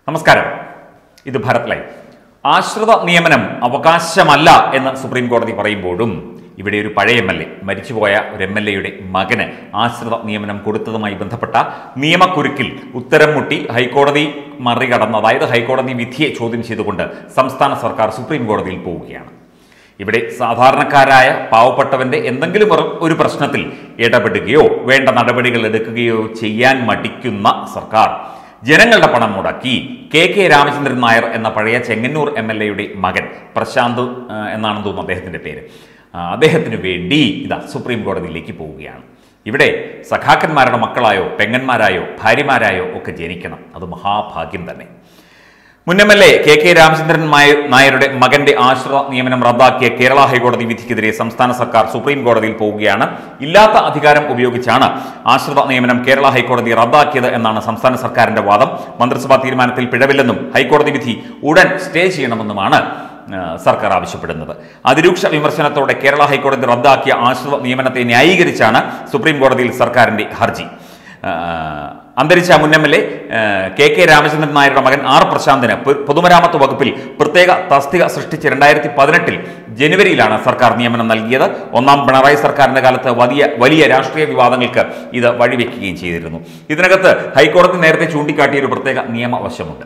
നമസ്കാരം ഇത് ഭാരത് ലൈവ് ആശ്രിത നിയമനം അവകാശമല്ല എന്ന് സുപ്രീം കോടതി പറയുമ്പോഴും ഇവിടെ ഒരു പഴയ എം എൽ എ മരിച്ചുപോയ ഒരു എം എൽ എയുടെ മകന് ആശ്രിത നിയമനം കൊടുത്തതുമായി ബന്ധപ്പെട്ട നിയമക്കുരുക്കിൽ ഉത്തരം മുട്ടി ഹൈക്കോടതി മറികടന്ന് അതായത് ഹൈക്കോടതി വിധിയെ ചോദ്യം ചെയ്തുകൊണ്ട് സംസ്ഥാന സർക്കാർ സുപ്രീം കോടതിയിൽ പോവുകയാണ് ഇവിടെ സാധാരണക്കാരായ പാവപ്പെട്ടവന്റെ എന്തെങ്കിലും ഒരു- ഒരു പ്രശ്നത്തിൽ ഇടപെടുകയോ വേണ്ട നടപടികൾ എടുക്കുകയോ ചെയ്യാൻ മടിക്കുന്ന സർക്കാർ ജനങ്ങളുടെ പണം മുടക്കി കെ കെ രാമചന്ദ്രൻ നായർ എന്ന പഴയ ചെങ്ങന്നൂർ എം എൽ എയുടെ മകൻ പ്രശാന്ത് ആ, എന്നാണെന്ന് തോന്നുന്നു അദ്ദേഹത്തിന്റെ പേര് ആ, അദ്ദേഹത്തിന് വേണ്ടി ഇതാ സുപ്രീം കോടതിയിലേക്ക് പോവുകയാണ് ഇവിടെ സഖാക്കന്മാരുടെ മക്കളായോ പെങ്ങന്മാരായോ ഭാര്യമാരായോ ഒക്കെ ജനിക്കണം അത് മഹാഭാഗ്യം തന്നെ മുൻ M L A K K Ramachandran മായ- നായരുടെ മകന്റെ ആശ്രിത നിയമനം റദ്ദാക്കിയ കേരള ഹൈക്കോടതി വിധിക്കെതിരെ സംസ്ഥാന സർക്കാർ സുപ്രീം കോടതിയിൽ പോവുകയാണ് ഇല്ലാത്ത അധികാരം ഉപയോഗിച്ചാണ് ആശ്രിത നിയമനം കേരള ഹൈക്കോടതി റദ്ദാക്കിയത് എന്നാണ് സംസ്ഥാന സർക്കാരിന്റെ വാദം മന്ത്രിസഭാ തീരുമാനത്തിൽ പിഴവില്ലെന്നും ഹൈക്കോടതി വിധി ഉടൻ സ്റ്റേ ചെയ്യണമെന്നുമാണ് ആ, സർക്കാർ ആവശ്യപ്പെടുന്നത് അതിരൂക്ഷ വിമർശനത്തോടെ കേരള ഹൈക്കോടതി റദ്ദാക്കിയ ആശ്രിത നിയമനത്തെ ന്യായീകരിച്ചാണ് സുപ്രീം കോടതിയിൽ സർക്കാരിന്റെ ഹർജി ആ, അന്തരിച്ച മുൻ M L A K K Ramachandran നായരുടെ മകൻ ആർ പ്രശാന്തിന് പൊ- പൊതുമരാമത്ത് വകുപ്പിൽ പ്രത്യേക തസ്തിക സൃഷ്ടിച്ച് രണ്ടായിരത്തി പതിനെട്ടിൽ ജനുവരിയിലാണ് സർക്കാർ നിയമനം നൽകിയത് ഒന്നാം പിണറായി സർക്കാരിന്റെ കാലത്ത് വലിയ വലിയ രാഷ്ട്രീയ വിവാദങ്ങൾക്ക് ഇത് വഴിവെക്കുകയും ചെയ്തിരുന്നു ഇതിനകത്ത് ഹൈക്കോടതി നേരത്തെ ചൂണ്ടിക്കാട്ടിയ ഒരു പ്രത്യേക നിയമവശമുണ്ട്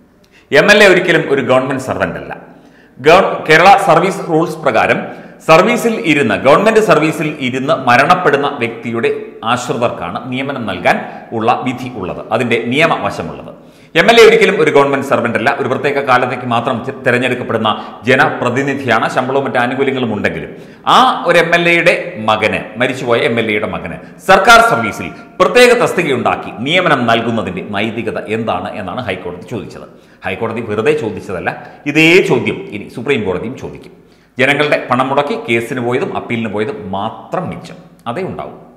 എം എൽ എ ഒരിക്കലും ഒരു ഗവൺമെന്റ് സർവന്റ് അല്ല ഗവ- കേരള സർവീസ് റൂൾസ് പ്രകാരം സർവീസിൽ ഇരുന്ന് ഗവൺമെന്റ് സർവീസിൽ ഇരുന്ന് മരണപ്പെടുന്ന വ്യക്തിയുടെ ആശ്രിതർക്കാണ് നിയമനം നൽകാൻ ഉള്ള വിധി ഉള്ളത് അതിന്റെ നിയമവശമുള്ളത് എം എൽ എ ഒരിക്കലും ഒരു ഗവൺമെന്റ് സർവന്റ് അല്ല ഒരു പ്രത്യേക കാലത്തേക്ക് മാത്രം തി- തിരഞ്ഞെടുക്കപ്പെടുന്ന ജനപ്രതിനിധിയാണ് ശമ്പളവും മറ്റ് ആനുകൂല്യങ്ങളും ഉണ്ടെങ്കിലും ആ ഒരു എം എൽ എയുടെ മകന് മരിച്ചുപോയ എം എൽ എയുടെ മകന് സർക്കാർ സർവീസിൽ പ്രത്യേക തസ്തികയുണ്ടാക്കി നിയമനം നൽകുന്നതിന്റെ നൈതികത എന്താണ് എന്നാണ് ഹൈക്കോടതി ചോദിച്ചത് ഹൈക്കോടതി വെറുതെ ചോദിച്ചതല്ല ഇതേ ചോദ്യം ഇനി സുപ്രീം കോടതിയും ചോദിക്കും ജനങ്ങളുടെ പണം മുടക്കി കേസിന് പോയതും അപ്പീലിന് പോയതും മാത്രം മിച്ചം അതേ ഉണ്ടാവും